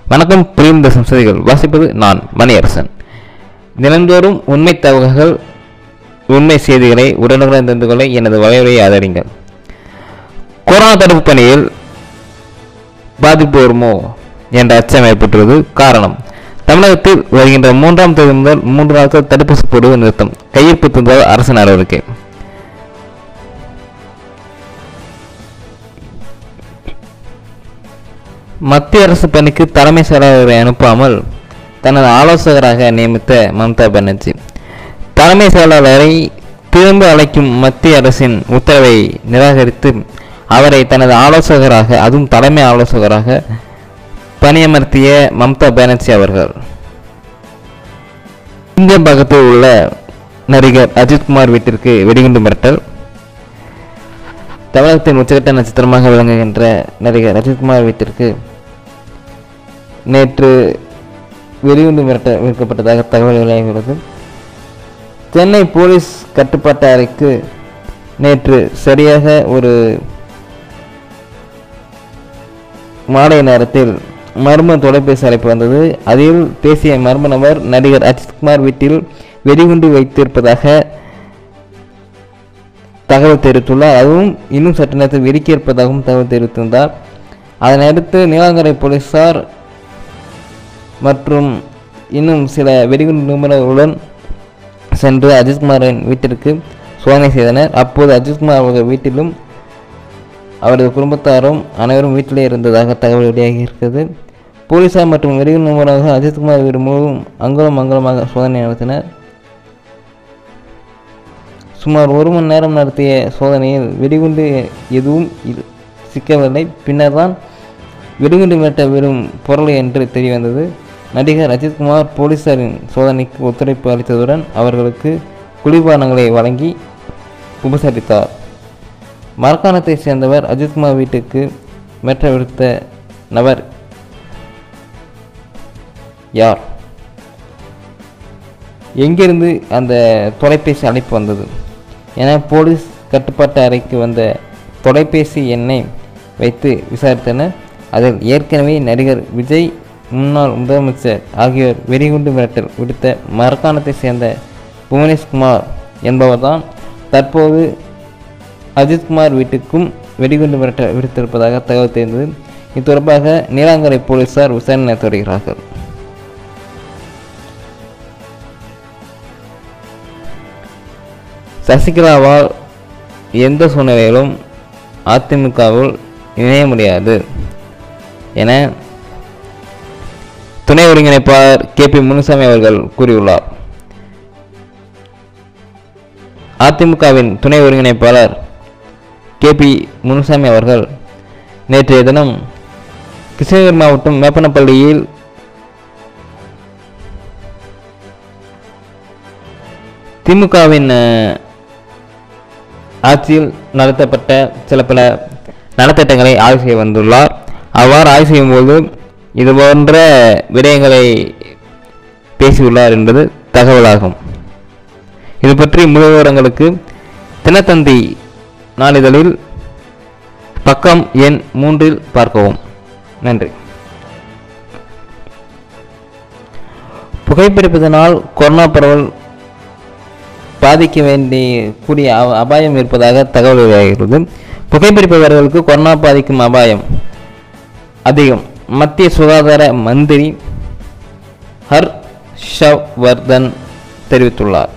வணக்கம் பிரிந்த சம்சதிகள் வாசிப்பது நான் மணியரசன் தினந்தோறும் உண்மை தகவல்கள் உண்மை செய்திகளை உடனுக்குடன் தெரிந்து கொள்ள எனது வலையுறையை ஆதரிங்கள் கொரோனா தடுப்பு பணியில் பாதிப்பு வருமோ என்ற அச்சம் ஏற்பட்டுள்ளது காரணம் தமிழகத்தில் வருகின்ற மூன்றாம் தேதி முதல் மூன்று நாட்கள் தடுப்பூசி போடுவது நிறுத்தம் கையிருப்பு தந்தால் அரசு நடவடிக்கை மத்திய அரசு பணிக்கு தலைமை செயலாளரை அனுப்பாமல் தனது ஆலோசகராக நியமித்த மம்தா பானர்ஜி தலைமை செயலாளரை திரும்ப அழைக்கும் மத்திய அரசின் உத்தரவை நிராகரித்து அவரை தனது ஆலோசகராக அதுவும் தலைமை ஆலோசகராக பணியமர்த்திய மம்தா பானர்ஜி அவர்கள் இந்திய பக்கத்தில் உள்ள நடிகர் அஜித்குமார் வீட்டிற்கு வெடிகுண்டு மிரட்டல் தமிழகத்தின் உச்சகட்ட நட்சத்திரமாக விளங்குகின்ற நடிகர் அஜித்குமார் வீட்டிற்கு நேற்று வெடிகுண்டு மிரட்ட விற்கப்பட்டதாக தகவல் வெளியாகியுள்ளது சென்னை போலீஸ் கட்டுப்பாட்டு அறைக்கு நேற்று சரியாக ஒரு மாலை நேரத்தில் மர்ம தொலைபேசி அழைப்பு வந்தது அதில் பேசிய மர்ம நபர் நடிகர் அஜித்குமார் வீட்டில் வெடிகுண்டு வைத்திருப்பதாக தகவல் தெரிவித்துள்ளார் அதுவும் இன்னும் சற்று நேரத்தில் வெடிக்க இருப்பதாகவும் தகவல் தெரிவித்திருந்தார் அதனையடுத்து நீலாங்கரை போலீசார் மற்றும் இன்னும் சில வெடிகுண்டு நிபுணர்களுடன் சென்று அஜித்குமாரின் வீட்டிற்கு சோதனை செய்தனர் அப்போது அஜித்குமார் அவர்கள் வீட்டிலும் அவரது குடும்பத்தாரும் அனைவரும் வீட்டிலே இருந்ததாக தகவல் வெளியாகி இருக்கிறது போலீசார் மற்றும் வெடிகுண்டு நிபுணர்கள் அஜித்குமார் வீடு முழுவதும் அங்குலம் அங்குலமாக சோதனை நடத்தினர் சுமார் ஒரு மணி நேரம் நடத்திய சோதனையில் வெடிகுண்டு எதுவும் இல்- சிக்கவில்லை பின்னர் தான் வெடிகுண்டு மிரட்ட விடும் பொருள் என்று தெரியவந்தது நடிகர் அஜித்குமார் போலீசாரின் சோதனைக்கு ஒத்துழைப்பு அளித்ததுடன் அவர்களுக்கு குளிர்பானங்களை வழங்கி உபசரித்தார் மரக்காணத்தை சேர்ந்தவர் அஜித்குமார் வீட்டுக்கு மிரட்ட விடுத்த நபர் யார் எங்கிருந்து அந்த தொலைபேசி அழைப்பு வந்தது என போலீஸ் கட்டுப்பாட்டு அறைக்கு வந்த தொலைபேசி எண்ணை வைத்து விசாரித்தனர் அதில் ஏற்கனவே நடிகர் விஜய் முன்னாள் முதலமைச்சர் ஆகியோர் வெடிகுண்டு மிரட்டல் விடுத்த மரக்காணத்தை சேர்ந்த புவனேஷ்குமார் என்பவர்தான் தற்போது அஜித்குமார் வீட்டுக்கும் வெடிகுண்டு மிரட்டல் விடுத்திருப்பதாக தகவல் தெரிந்தது இது தொடர்பாக நீலாங்கரை போலீசார் விசாரணை நடத்தி வருகிறார்கள் சசிகலாவால் எந்த சூழ்நிலையிலும் அதிமுகவில் இணைய முடியாது என துணை ஒருங்கிணைப்பாளர் கே பி முனுசாமி அவர்கள் கூறியுள்ளார் அதிமுகவின் துணை ஒருங்கிணைப்பாளர் கே பி முனுசாமி அவர்கள் நேற்றைய தினம் கிருஷ்ணகிரி மாவட்டம் மேப்பனப்பள்ளியில் திமுகவின் அஹ், ஆட்சியில் நடத்தப்பட்ட சில பல நலத்திட்டங்களை ஆய்வு செய்ய வந்துள்ளார் அவ்வாறு ஆய்வு செய்யும்போது இது போன்ற விடயங்களை பேசியுள்ளார் என்பது தகவலாகும் இது பற்றி முழு விவரங்களுக்கு தினத்தந்தி நாளிதழில் பக்கம் எண் மூன்றில் பார்க்கவும் நன்றி புகைப்பிடிப்பதனால் கொரோனா பரவல் பாதிக்க வேண்டிய கூடிய அ- அபாயம் இருப்பதாக தகவல் வெளியாகிறது புகைப்பிடிப்பவர்களுக்கு கொரோனா பாதிக்கும் அபாயம் அதிகம் மத்திய சுகாதார மந்திரி ஹர்ஷவர்தன் தெரிவித்துள்ளார்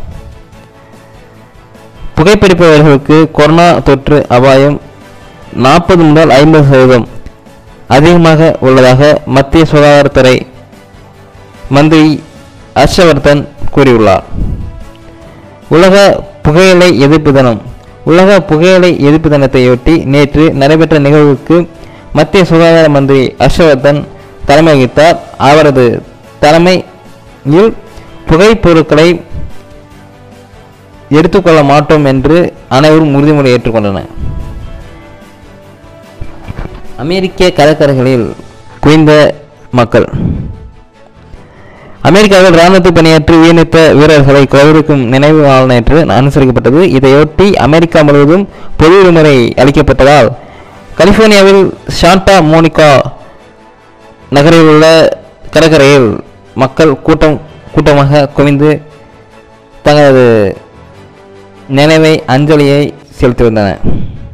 புகைப்பிடிப்பவர்களுக்கு கொரோனா தொற்று அபாயம் நாற்பது முதல் ஐம்பது சதவீதம் அதிகமாக உள்ளதாக மத்திய சுகாதாரத்துறை மந்திரி ஹர்ஷவர்தன் கூறியுள்ளார் உலக புகையிலை எதிர்ப்பு தினம் உலக புகையிலை எதிர்ப்பு தினத்தையொட்டி நேற்று நடைபெற்ற நிகழ்வுக்கு மத்திய சுகாதார மந்திரி ஹர்ஷவர்தன் தலைமை வகித்தார் அவரது தலைமையில் புகைப்பொருட்களை எடுத்துக்கொள்ள மாட்டோம் என்று அனைவரும் உறுதிமொழி ஏற்றுக்கொண்டனர் அமெரிக்க கடற்கரைகளில் குவிந்த மக்கள் அமெரிக்காவில் இராணுவத்தில் பணியாற்றி உயிரிழந்த வீரர்களை கௌரவிக்கும் நினைவு நாள் நேற்று அனுசரிக்கப்பட்டது இதையொட்டி அமெரிக்கா முழுவதும் பொது விடுமுறை அளிக்கப்பட்டதால் கலிபோர்னியாவில் சாண்டா மோனிகா நகரில் உள்ள கடற்கரையில் மக்கள் கூட்டம் கூட்டமாக குவிந்து தங்களது நினைவை அஞ்சலியை செலுத்தி வந்தனர்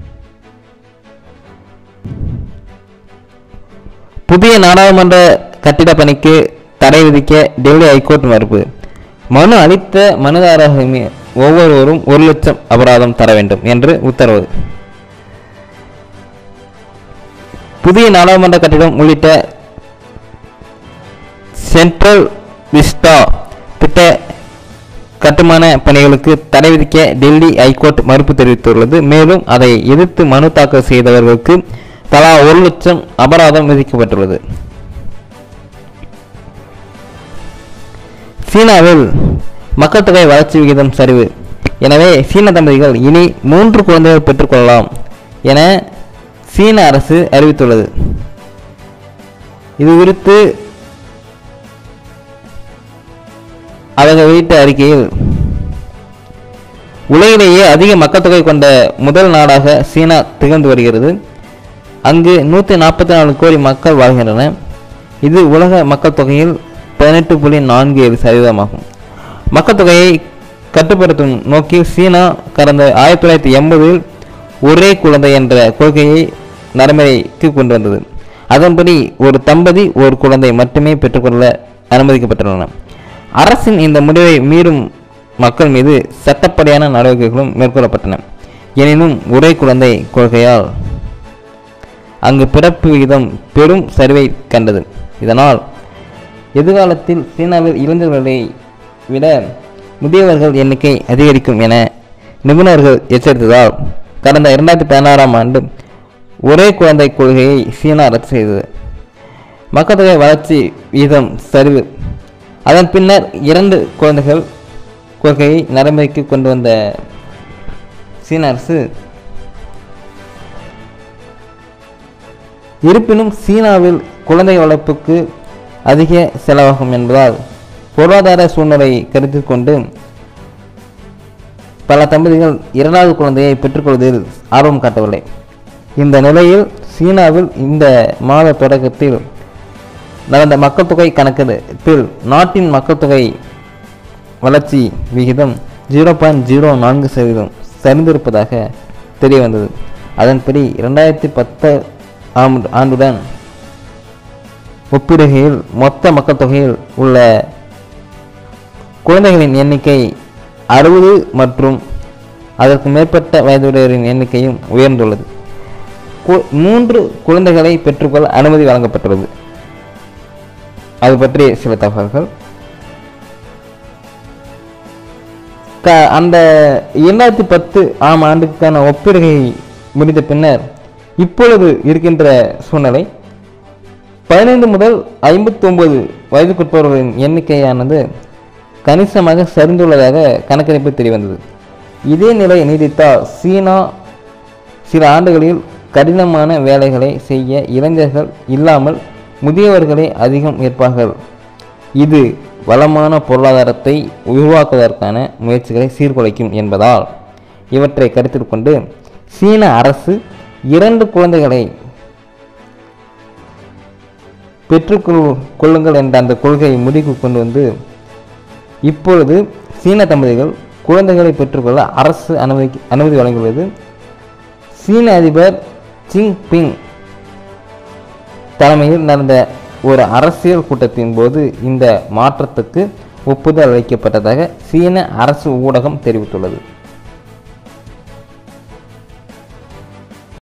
புதிய நாடாளுமன்ற கட்டிட பணிக்கு தடை விதிக்க டெல்லி ஹைகோர்ட் மறுப்பு மனு அளித்த மனுதாரர்கள் மீ- ஒவ்வொருவரும் ஒரு லட்சம் அபராதம் தர வேண்டும் என்று உத்தரவு புதிய நாடாளுமன்ற கட்டிடம் உள்ளிட்ட சென்ட்ரல் விஸ்டா திட்ட கட்டுமான பணிகளுக்கு தடை விதிக்க டெல்லி ஐகோர்ட் மறுப்பு தெரிவித்துள்ளது மேலும் அதை எதிர்த்து மனு தாக்கல் செய்தவர்களுக்கு தலா ஒரு லட்சம் அபராதம் விதிக்கப்பட்டுள்ளது சீனாவில் மக்கள் தொகை வளர்ச்சி விகிதம் சரிவு எனவே சீன தம்பதிகள் இனி மூன்று குழந்தைகள் பெற்றுக்கொள்ளலாம் என சீன அரசு அறிவித்துள்ளது இது குறித்து அவர்கள் வெளியிட்ட அறிக்கையில் உலகிலேயே அதிக மக்கள் தொகை கொண்ட முதல் நாடாக சீனா திகழ்ந்து வருகிறது அங்கு நூற்றி நாற்பத்தி நாலு கோடி மக்கள் வாழ்கின்றனர் இது உலக மக்கள் தொகையில் பதினெட்டு புள்ளி நான்கு ஏழு சதவீதமாகும் மக்கள் தொகையை கட்டுப்படுத்தும் நோக்கில் சீனா கடந்த ஆயிரத்தி தொள்ளாயிரத்தி எண்பதில் ஒரே குழந்தை என்ற கொள்கையை நடைமுறைக்கு கொண்டு வந்தது அதன்படி ஒரு தம்பதி ஒரு குழந்தை மட்டுமே பெற்றுக்கொள்ள அனுமதிக்கப்பட்டுள்ளன அரசின் இந்த முடிவை மீறும் மக்கள் மீது சட்டப்படியான நடவடிக்கைகளும் மேற்கொள்ளப்பட்டன எனினும் ஒரே குழந்தை கொள்கையால் அங்கு பிறப்பு விகிதம் பெரும் சரிவை கண்டது இதனால் எதிர்காலத்தில் சீனாவில் இளைஞர்களை விட முதியவர்கள் எண்ணிக்கை அதிகரிக்கும் என நிபுணர்கள் எச்சரித்ததால் கடந்த இரண்டாயிரத்தி பதினாறாம் ஆண்டு ஒரே குழந்தை கொள்கையை சீனா ரத்து செய்தது மக்கள் தொகை வளர்ச்சி வீதம் சரிவு அதன் பின்னர் இரண்டு குழந்தைகள் கொள்கையை நடைமுறைக்கு கொண்டு வந்த சீன அரசு இருப்பினும் சீனாவில் குழந்தை வளர்ப்புக்கு அதிக செலவாகும் என்பதால் பொருளாதார சூழ்நிலை கருத்தில் கொண்டு பல தம்பதிகள் இரண்டாவது குழந்தையை பெற்றுக்கொள்வதில் ஆர்வம் காட்டவில்லை இந்த நிலையில் சீனாவில் இந்த மாத தொடக்கத்தில் நடந்த மக்கள் தொகை கணக்கெடுப்பில் நாட்டின் மக்கள் தொகை வளர்ச்சி விகிதம் ஜீரோ பாயிண்ட் ஜீரோ நான்கு சதவீதம் சரிந்திருப்பதாக தெரிய வந்தது அதன்படி இரண்டாயிரத்தி பத்து ஆண்டு ஆண்டுடன் ஒப்பிடுகையில் மொத்த மக்கள் தொகையில் உள்ள குழந்தைகளின் எண்ணிக்கை அறுபது மற்றும் அதற்கு மேற்பட்ட வயதுடையவரின் எண்ணிக்கையும் உயர்ந்துள்ளது கு- மூன்று குழந்தைகளை பெற்றுக்கொள்ள அனுமதி வழங்கப்பட்டுள்ளது அது பற்றி சில தகவல்கள் க அந்த இரண்டாயிரத்தி பத்து ஆம் ஆண்டுக்கான ஒப்பிடுகை முடிந்த பின்னர் இப்பொழுது இருக்கின்ற சூழ்நிலை பதினைந்து முதல் ஐம்பத்தி ஒன்பது வயதுக்குட்பவர்களின் எண்ணிக்கையானது கணிசமாக சரிந்துள்ளதாக கணக்கெடுப்பு தெரியவந்தது இதே நிலை நீடித்தால் சீனா சில ஆண்டுகளில் கடினமான வேலைகளை செய்ய இளைஞர்கள் இல்லாமல் முதியவர்களே அதிகம் இருப்பார்கள் இது வளமான பொருளாதாரத்தை உருவாக்குவதற்கான முயற்சிகளை சீர்குலைக்கும் என்பதால் இவற்றை கருத்தில் கொண்டு சீன அரசு இரண்டு குழந்தைகளை பெற்றுக்கொள் கொள்ளுங்கள் என்ற அந்த கொள்கையை முடிவுக்கு கொண்டு வந்து இப்பொழுது சீன தம்பதிகள் குழந்தைகளை பெற்றுக்கொள்ள அரசு அனுமதி அனுமதி வழங்கியுள்ளது சீன அதிபர் ஜிங் பிங் தலைமையில் நடந்த ஒரு அரசியல் கூட்டத்தின் போது இந்த மாற்றத்துக்கு ஒப்புதல் அளிக்கப்பட்டதாக சீன அரசு ஊடகம் தெரிவித்துள்ளது